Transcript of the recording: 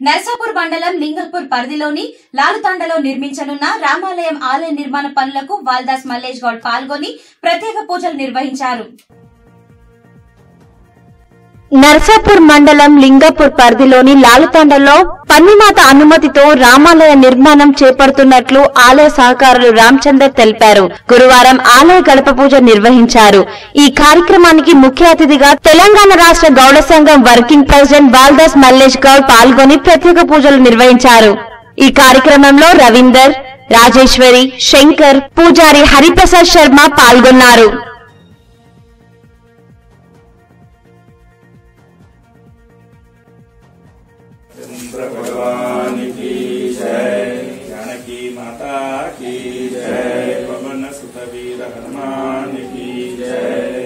నర్సాపూర్ మండలం లింగల్పూర్ పరిధిలోని లాలుతాండలో నిర్మించనున్న రామాలయం ఆలయ నిర్మాణ పనులకు వాల్దాస్ మల్లేష్ గౌడ్ పాల్గొని ప్రత్యేక పూజలు నిర్వహించారు నర్సాపూర్ మండలం లింగపూర్ పరిధిలోని లాలుతాండలో పన్నిమాత అనుమతితో రామాలయ నిర్మాణం చేపడుతున్నట్లు ఆలయ సహకారులు రామచందర్ తెలిపారు గురువారం ఆలయ గడప పూజ నిర్వహించారు ఈ కార్యక్రమానికి ముఖ్య అతిథిగా తెలంగాణ రాష్ట్ర గౌడ సంఘం వర్కింగ్ ప్రెసిడెంట్ బాల్దాస్ మల్లేష్ గౌడ్ పాల్గొని ప్రత్యేక పూజలు నిర్వహించారు ఈ కార్యక్రమంలో రవీందర్ రాజేశ్వరి శంకర్ పూజారి హరిప్రసాద్ శర్మ పాల్గొన్నారు इंद्र भगवान की जय जानकी माता की जय पवन सुत वीर हनुमान की जय